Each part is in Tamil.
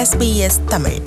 SBS தமிழ்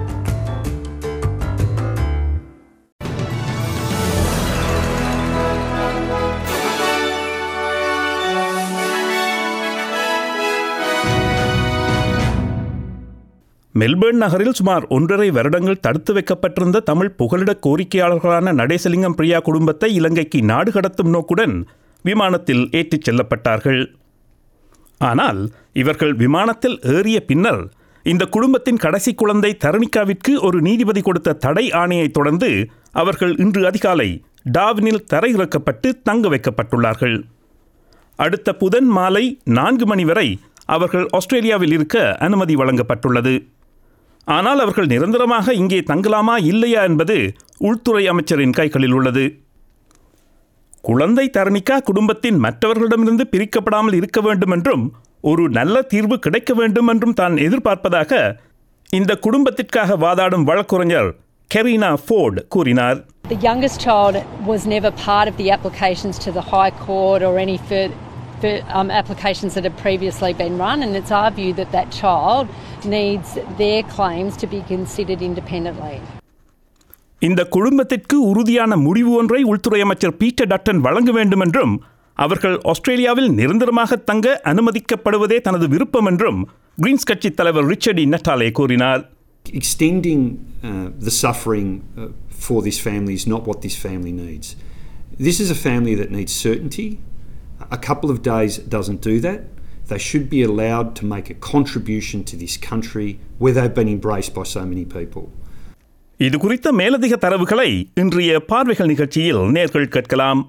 மெல்பேர்ன் நகரில் சுமார் ஒன்றரை வருடங்கள் தடுத்து வைக்கப்பட்டிருந்த தமிழ் புகலிட கோரிக்கையாளர்களான நடேசலிங்கம் பிரியா குடும்பத்தை இலங்கைக்கு நாடு கடத்தும் நோக்குடன் விமானத்தில் ஏற்றிச் செல்லப்பட்டார்கள் ஆனால் இவர்கள் விமானத்தில் ஏறிய பின்னர் இந்த குடும்பத்தின் கடைசி குழந்தை தரணிகாவிற்கு ஒரு நீதிபதி கொடுத்த தடை ஆணையைத் தொடர்ந்து அவர்கள் இன்று அதிகாலை டாவினில் தரையிறக்கப்பட்டு தங்க வைக்கப்பட்டுள்ளார்கள் அடுத்த புதன் மாலை நான்கு மணி வரை அவர்கள் ஆஸ்திரேலியாவில் இருக்க அனுமதி வழங்கப்பட்டுள்ளது ஆனால் அவர்கள் நிரந்தரமாக இங்கே தங்கலாமா இல்லையா என்பது உள்துறை அமைச்சரின் கைகளில் உள்ளது குழந்தை தரணிக்கா குடும்பத்தின் மற்றவர்களிடமிருந்து பிரிக்கப்படாமல் இருக்க வேண்டும் என்றும் ஒரு நல்ல தீர்வு கிடைக்க வேண்டும் என்றும் தான் எதிர்பார்ப்பதாக இந்த குடும்பத்திற்காக வாதாடும் வழக்குரைஞர் கெரீனா ஃபோர்டு கூறினார் The youngest child was never part of the applications to the High Court or any further. Um, applications that have previously been run, and it's our view that that child needs their claims to be considered independently. இந்த குடும்பத்திற்கு உறுதியான முடிவு ஒன்றை உள்துறை அமைச்சர் பீட்டர் டட்டன் வழங்க வேண்டும் என்றும் அவர்கள் ஆஸ்திரேலியாவில் நிரந்தரமாக தங்க அனுமதிக்கப்படுவதே தனது விருப்பம் என்றும் கிரீன்ஸ் கட்சி தலைவர் ரிச்சர்டி நட்டாலே கூறினார் Extending uh, the suffering uh, for this family is not what this family needs. This is a family that needs certainty. A couple of days doesn't do that. They should be allowed to make a contribution to this country where they've been embraced by so many people. இது குறித்த மேலதிக தரவுகளை இன்றைய பார்வைகள் நிகழ்ச்சியில் நேர்கள் கேட்கலாம்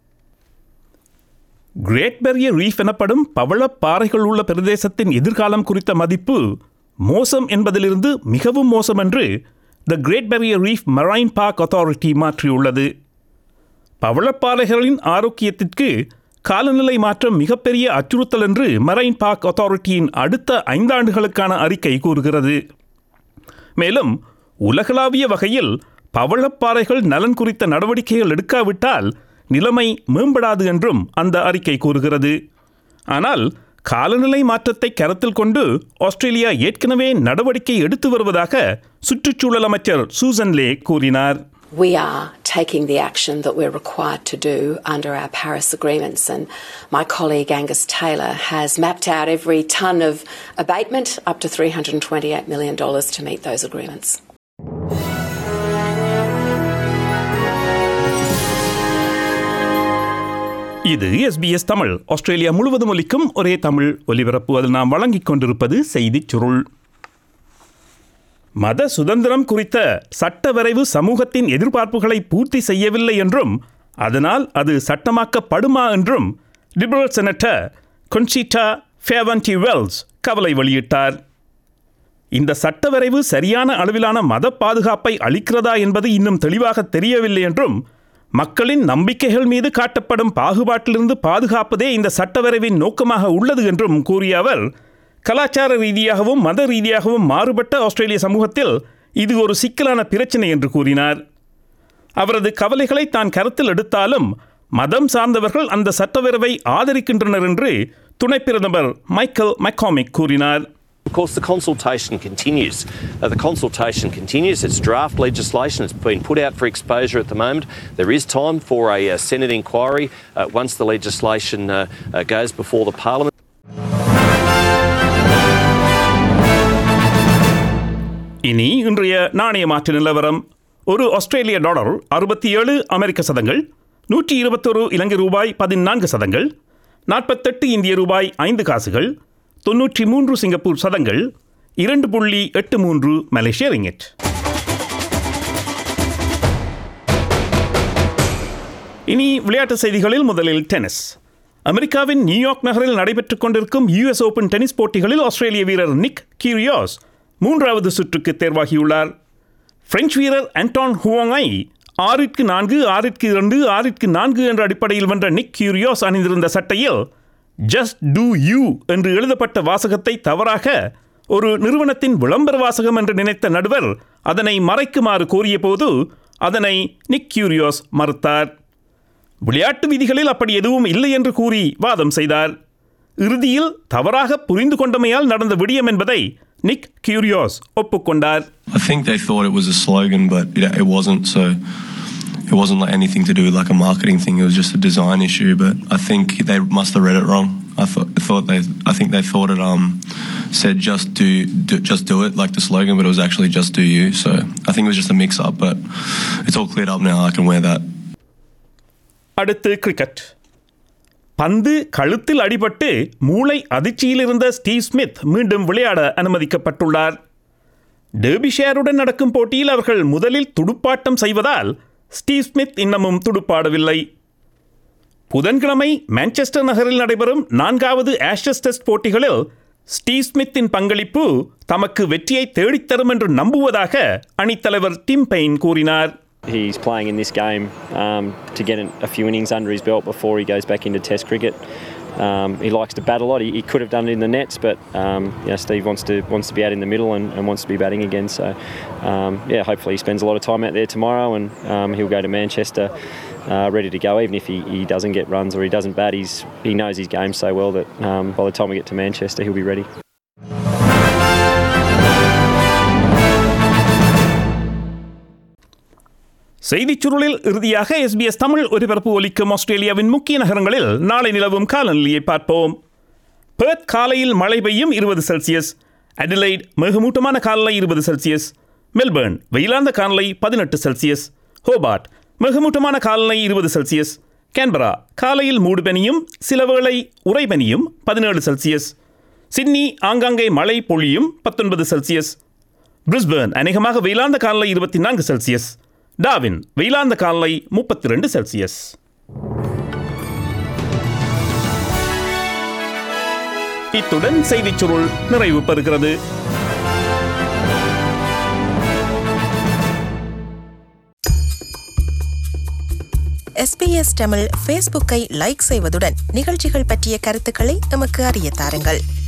கிரேட் பெரிய ரீஃப் எனப்படும் பவளப் பாறைகள் உள்ள பிரதேசத்தின் எதிர்காலம் குறித்த மதிப்பு மோசம் என்பதிலிருந்து மிகவும் மோசம் என்று the great barrier reef marine park authority மாற்றியுள்ளது பவளப்பாறைகளின் ஆரோக்கியத்திற்கு காலநிலை மாற்றம் மிகப்பெரிய அச்சுறுத்தல் என்று மரைன் பார்க் அத்தாரிட்டியின் அடுத்த ஐந்தாண்டுகளுக்கான அறிக்கை கூறுகிறது மேலும் உலகளாவிய வகையில் பவளப்பாறைகள் நலன் குறித்த நடவடிக்கைகள் எடுக்காவிட்டால் நிலைமை மேம்படாது என்றும் அந்த அறிக்கை கூறுகிறது ஆனால் காலநிலை மாற்றத்தை கருத்தில் கொண்டு ஆஸ்திரேலியா ஏற்கனவே நடவடிக்கை எடுத்து வருவதாக சுற்றுச்சூழல் அமைச்சர் சூசன் லே கூறினார் We are taking the action that we're required to do under our Paris agreements, and my colleague Angus Taylor has mapped out every tonne of abatement up to $328 million to meet those agreements. இது எஸ்பிஎஸ் தமிழ் ஆஸ்திரேலியா முழுவதும் ஒலிக்கும் ஒரே தமிழ் ஒலிபரப்பு அதில் நாம் வழங்கிக் கொண்டிருப்பது செய்திச் சுருள் மத சுதந்திரம் குறித்த சட்ட வரைவு சமூகத்தின் எதிர்பார்ப்புகளை பூர்த்தி செய்யவில்லை என்றும் அதனால் அது சட்டமாக்கப்படுமா என்றும் liberal senator Concetta Fierravanti Wells கவலை வெளியிட்டார் இந்த சட்ட வரைவு சரியான அளவிலான மத பாதுகாப்பை அளிக்கிறதா என்பது இன்னும் தெளிவாக தெரியவில்லை என்றும் மக்களின் நம்பிக்கைகள் மீது காட்டப்படும் பாகுபாட்டிலிருந்து பாதுகாப்பதே இந்த சட்டவரைவின் நோக்கமாக உள்ளது என்றும் கூறிய அவர் கலாச்சார ரீதியாகவும் மத ரீதியாகவும் மாறுபட்ட ஆஸ்திரேலிய சமூகத்தில் இது ஒரு சிக்கலான பிரச்சினை என்று கூறினார் அவரது கவலைகளை தான் கருத்தில் எடுத்தாலும் மதம் சார்ந்தவர்கள் அந்த சட்டவரவை ஆதரிக்கின்றனர் என்று துணை பிரதமர் மைக்கேல் மெக்காமிக் கூறினார் Of course, the consultation continues. Uh, the consultation continues. It's draft legislation. It's been put out for exposure at the moment. There is time for a uh, Senate inquiry uh, once the legislation uh, uh, goes before the Parliament. இனி இன்றைய நாணய மாற்று நிலவரம் ஒரு ஆஸ்திரேலிய டாலர் அறுபத்தி ஏழு அமெரிக்க சதங்கள் நூற்றி இருபத்தொரு இலங்கை ரூபாய் பதினான்கு சதங்கள் நாற்பத்தெட்டு இந்திய ரூபாய் ஐந்து காசுகள் தொன்னூற்றி மூன்று சிங்கப்பூர் சதங்கள் இரண்டு புள்ளி எட்டு மூன்று மலேசிய ரிங்கெட் இனி விளையாட்டு செய்திகளில் முதலில் டென்னிஸ் அமெரிக்காவின் நியூயார்க் நகரில் நடைபெற்றுக் கொண்டிருக்கும் யுஎஸ் ஓபன் டென்னிஸ் போட்டிகளில் ஆஸ்திரேலிய வீரர் நிக் கியூரியாஸ் மூன்றாவது சுற்றுக்கு தேர்வாகியுள்ளார் பிரெஞ்சு வீரர் ஆண்டான் ஹுவாங்கை ஆறிற்கு நான்கு ஆறிற்கு இரண்டு ஆறிற்கு நான்கு என்ற அடிப்படையில் வென்ற நிக் கியூரியாஸ் அணிந்திருந்த சட்டையில் ஜஸ்ட் டூ யூ என்று எழுதப்பட்ட வாசகத்தை தவறாக ஒரு நிறுவனத்தின் விளம்பர வாசகம் என்று நினைத்த நடுவர் அதனை மறைக்குமாறு கோரியபோது அதனை நிக் கியூரியோஸ் மறுத்தார் விளையாட்டு விதிகளில் அப்படி எதுவும் இல்லை என்று கூறி வாதம் செய்தார் இறுதியில் தவறாக புரிந்து கொண்டமையால் நடந்த விடியம் என்பதை நிக் கியூரியோஸ் ஒப்புக்கொண்டார் I think they thought it was a slogan, but it, it wasn't. So it wasn't like anything to do with like a marketing thing. It was just a design issue. But I think they must have read it wrong. I thought, I thought they, I think they thought it um said just do, do just do it like the slogan, but it was actually just do you. So I think it was just a mix up. But it's all cleared up now. I can wear that. அடுத்து கிரிக்கெட் பந்து கழுத்தில் அடிபட்டு மூளை அதிர்ச்சியில் இருந்த ஸ்டீவ் ஸ்மித் மீண்டும் விளையாட அனுமதிக்கப்பட்டுள்ளார் டேபிஷேருடன் நடக்கும் போட்டியில் அவர்கள் முதலில் துடுப்பாட்டம் செய்வதால் ஸ்டீவ் ஸ்மித் இன்னமும் துடுப்பாடவில்லை புதன்கிழமை மான்செஸ்டர் நகரில் நடைபெறும் நான்காவது ஆஷஸ் டெஸ்ட் போட்டிகளில் ஸ்டீவ் ஸ்மித்தின் பங்களிப்பு தமக்கு வெற்றியை தேடித்தரும் என்று நம்புவதாக அணித்தலைவர் டிம் பெயின் கூறினார் He's playing in this game um, to get an- a few innings under his belt before he goes back into Test cricket. Um, he likes to bat a lot. He, he could have done it in the nets, but um, you know, Steve wants to wants to be out in the middle and, and wants to be batting again. So um, yeah, hopefully he spends a lot of time out there tomorrow, and um, he'll go to Manchester uh, ready to go. Even if he, he doesn't get runs or he doesn't bat, he's he knows his game so well that um, by the time we get to Manchester, he'll be ready. செய்திச் சுருளில் இறுதியாக எஸ்பிஎஸ் தமிழ் ஒலிபரப்பு ஒலிக்கும் ஆஸ்திரேலியாவின் முக்கிய நகரங்களில் நாளை நிலவும் காலநிலையை பார்ப்போம் பெர்த் காலையில் மழை பெய்யும் இருபது செல்சியஸ் அடிலைட் மிகமூட்டமான காலநிலை இருபது செல்சியஸ் மெல்பர்ன் வெயிலாந்த காலநிலை பதினெட்டு செல்சியஸ் ஹோபார்ட் மிகமூட்டமான காலநிலை இருபது செல்சியஸ் கேன்பரா காலையில் மூடுபனியும் சில வேளை உறைபனியும் பதினேழு செல்சியஸ் சிட்னி ஆங்காங்கே மழை பொழியும் பத்தொன்பது செல்சியஸ் பிரிஸ்பேர்ன் அநேகமாக வெயிலாந்த காலநிலை இருபத்தி நான்கு செல்சியஸ் டாவின் வெயிலாந்த காலநிலை முப்பத்தி ரெண்டு செல்சியஸ் இத்துடன் செய்திச் சுருள் நிறைவு பெறுகிறது எஸ்பிஎஸ் தமிழ் ஃபேஸ்புக்கை லைக் செய்வதுடன் நிகழ்ச்சிகள் பற்றிய கருத்துக்களை எமக்கு அறிய தாருங்கள்